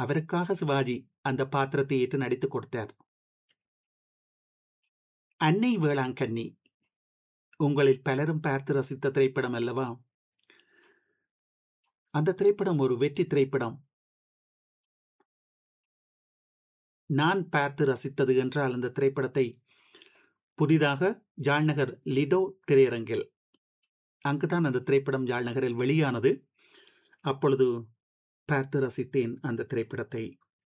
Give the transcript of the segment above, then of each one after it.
அவருக்காக சிவாஜி அந்த பாத்திரத்தை ஏற்று நடித்துக் கொடுத்தார் அன்னை வேளாங்கண்ணி உங்களில் பலரும் பார்த்து ரசித்த திரைப்படம் அல்லவா அந்த திரைப்படம் ஒரு வெற்றி திரைப்படம் நான் பார்த்து ரசித்தது என்றால் அந்த திரைப்படத்தை புதிதாக ஜாழ்நகர் லிடோ திரையரங்கில் அங்குதான் அந்த திரைப்படம் ஜாழ்நகரில் வெளியானது அப்பொழுது பார்த்து ரசித்தேன் அந்த திரைப்படத்தை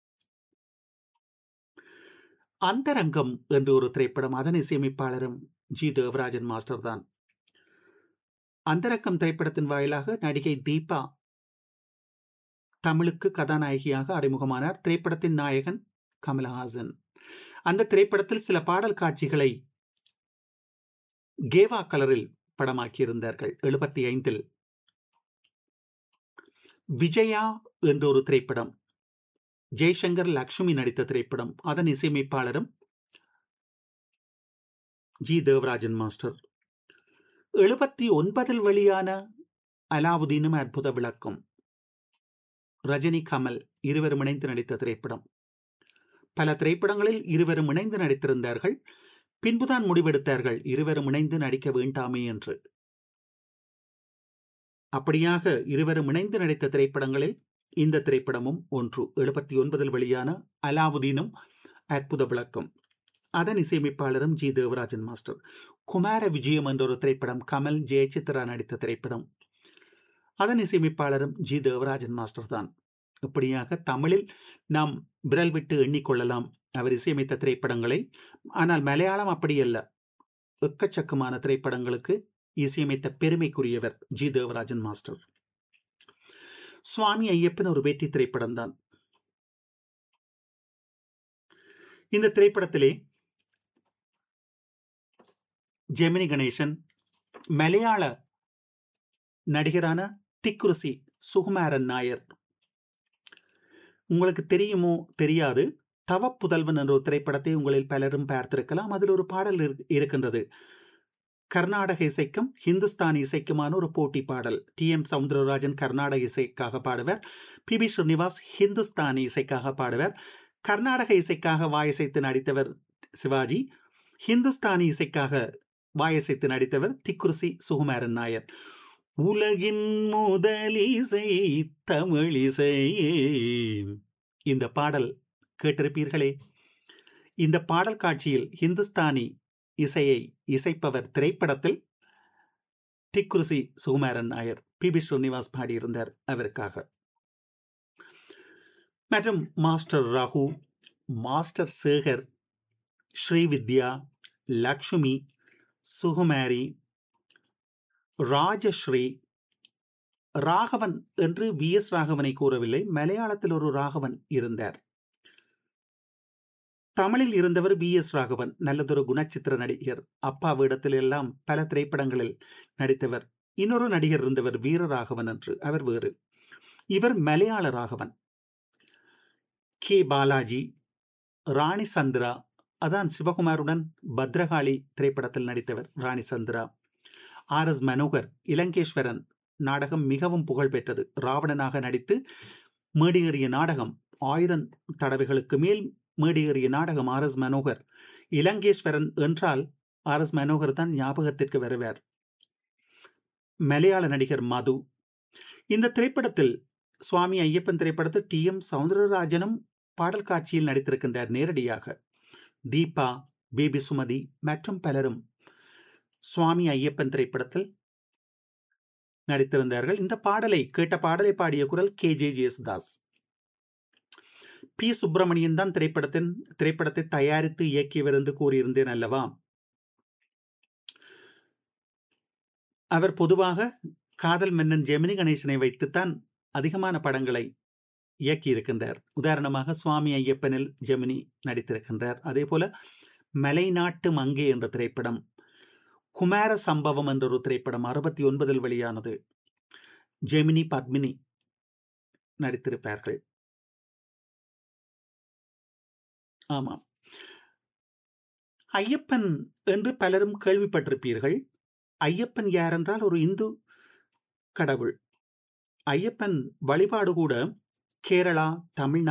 அந்தரங்கம் என்று ஒரு திரைப்படம் அதன் இசையமைப்பாளரும் ஜி தேவராஜன் மாஸ்டர் தான் அந்தரங்கம் திரைப்படத்தின் வாயிலாக நடிகை தீபா தமிழுக்கு கதாநாயகியாக அறிமுகமானார் திரைப்படத்தின் நாயகன் கமலஹாசன் அந்த திரைப்படத்தில் சில பாடல் காட்சிகளை கேவா கலரில் படமாக்கியிருந்தார்கள் எழுபத்தி ஐந்தில் விஜயா என்ற ஒரு திரைப்படம் ஜெய்சங்கர் லக்ஷ்மி நடித்த திரைப்படம் அதன் இசையமைப்பாளரும் ஜி தேவராஜன் மாஸ்டர் எழுபத்தி ஒன்பதில் வெளியான அலாவுதீனும் அற்புத விளக்கம் ரஜினி கமல் இருவரும் இணைந்து நடித்த திரைப்படம் பல திரைப்படங்களில் இருவரும் இணைந்து நடித்திருந்தார்கள் பின்புதான் முடிவெடுத்தார்கள் இருவரும் இணைந்து நடிக்க வேண்டாமே என்று அப்படியாக இருவரும் இணைந்து நடித்த திரைப்படங்களில் இந்த திரைப்படமும் ஒன்று எழுபத்தி ஒன்பதில் வெளியான அலாவுதீனும் அற்புத விளக்கம் அதன் இசையமைப்பாளரும் ஜி தேவராஜன் மாஸ்டர் குமார விஜயம் என்ற ஒரு திரைப்படம் கமல் ஜெயசித்ரா நடித்த திரைப்படம் அதன் இசையமைப்பாளரும் ஜி தேவராஜன் மாஸ்டர் தான் இப்படியாக தமிழில் நாம் விரல் விட்டு எண்ணிக்கொள்ளலாம் அவர் இசையமைத்த திரைப்படங்களை ஆனால் மலையாளம் அப்படியல்ல எக்கச்சக்கமான திரைப்படங்களுக்கு இசையமைத்த பெருமைக்குரியவர் ஜி தேவராஜன் மாஸ்டர் சுவாமி ஐயப்பன் ஒரு வெற்றி திரைப்படம் தான் இந்த திரைப்படத்திலே ஜெமினி கணேசன் மலையாள நடிகரான திக்குருசி சுகுமாரன் நாயர் உங்களுக்கு தெரியுமோ தெரியாது தவ புதல்வன் என்ற ஒரு திரைப்படத்தை உங்களில் பலரும் பார்த்திருக்கலாம் அதில் ஒரு பாடல் இருக்கின்றது கர்நாடக இசைக்கும் ஹிந்துஸ்தானி இசைக்குமான ஒரு போட்டி பாடல் டி எம் சவுந்தரராஜன் கர்நாடக இசைக்காக பாடுவர் பி பி ஸ்ரீனிவாஸ் ஹிந்துஸ்தானி இசைக்காக பாடுவர் கர்நாடக இசைக்காக வாயசைத்து நடித்தவர் சிவாஜி ஹிந்துஸ்தானி இசைக்காக வாயசைத்து நடித்தவர் திக்குருசி சுகுமாரன் நாயர் உலகின் முதலிசை தமிழிசையே இந்த பாடல் கேட்டிருப்பீர்களே இந்த பாடல் காட்சியில் ஹிந்துஸ்தானி இசையை இசைப்பவர் திரைப்படத்தில் திக்குருசி சுகுமாரன் நாயர் பி பி ஸ்ரீனிவாஸ் பாடியிருந்தார் அவருக்காக மற்றும் மாஸ்டர் ராகு மாஸ்டர் சேகர் ஸ்ரீவித்யா லக்ஷ்மி சுகுமாரி ராஜஸ்ரீ ராகவன் என்று வி எஸ் ராகவனை கூறவில்லை மலையாளத்தில் ஒரு ராகவன் இருந்தார் தமிழில் இருந்தவர் பி எஸ் ராகவன் நல்லதொரு குணச்சித்திர நடிகர் அப்பா வேடத்தில் எல்லாம் பல திரைப்படங்களில் நடித்தவர் இன்னொரு நடிகர் இருந்தவர் வீரராகவன் என்று அவர் வேறு இவர் மலையாள ராகவன் கே பாலாஜி ராணி சந்திரா அதான் சிவகுமாருடன் பத்ரகாளி திரைப்படத்தில் நடித்தவர் ராணி சந்திரா ஆர் எஸ் மனோகர் இலங்கேஸ்வரன் நாடகம் மிகவும் புகழ் பெற்றது ராவணனாக நடித்து மேடியேறிய நாடகம் ஆயிரம் தடவைகளுக்கு மேல் மேடியேறிய நாடகம் ஆர் எஸ் மனோகர் இலங்கேஸ்வரன் என்றால் ஆர் எஸ் மனோகர் தான் ஞாபகத்திற்கு வருவார் மலையாள நடிகர் மது இந்த திரைப்படத்தில் சுவாமி ஐயப்பன் திரைப்படத்தில் டி எம் சவுந்தரராஜனும் பாடல் காட்சியில் நடித்திருக்கின்றார் நேரடியாக தீபா பேபி சுமதி மற்றும் பலரும் சுவாமி ஐயப்பன் திரைப்படத்தில் நடித்திருந்தார்கள் இந்த பாடலை கேட்ட பாடலை பாடிய குரல் K J Yesudas P Subramanian தான் திரைப்படத்தின் திரைப்படத்தை தயாரித்து இயக்கியவர் என்று கூறியிருந்தேன் அல்லவா அவர் பொதுவாக காதல் மன்னன் ஜெமினி கணேசனை வைத்துத்தான் அதிகமான படங்களை இயக்கி இருக்கின்றார் உதாரணமாக சுவாமி ஐயப்பனில் ஜெமினி நடித்திருக்கின்றார் அதே போல மலைநாட்டு மங்கை என்ற திரைப்படம் குமார சம்பவம் என்ற ஒரு திரைப்படம் அறுபத்தி ஒன்பதில் வெளியானது ஜெமினி பத்மினி நடித்திருப்பார்கள் ஆமாம் ஐயப்பன் என்று பலரும் கேள்விப்பட்டிருப்பீர்கள் ஐயப்பன் யார் என்றால் ஒரு இந்து கடவுள் ஐயப்பன் வழிபாடு கூட கேரளா தமிழ்நாடு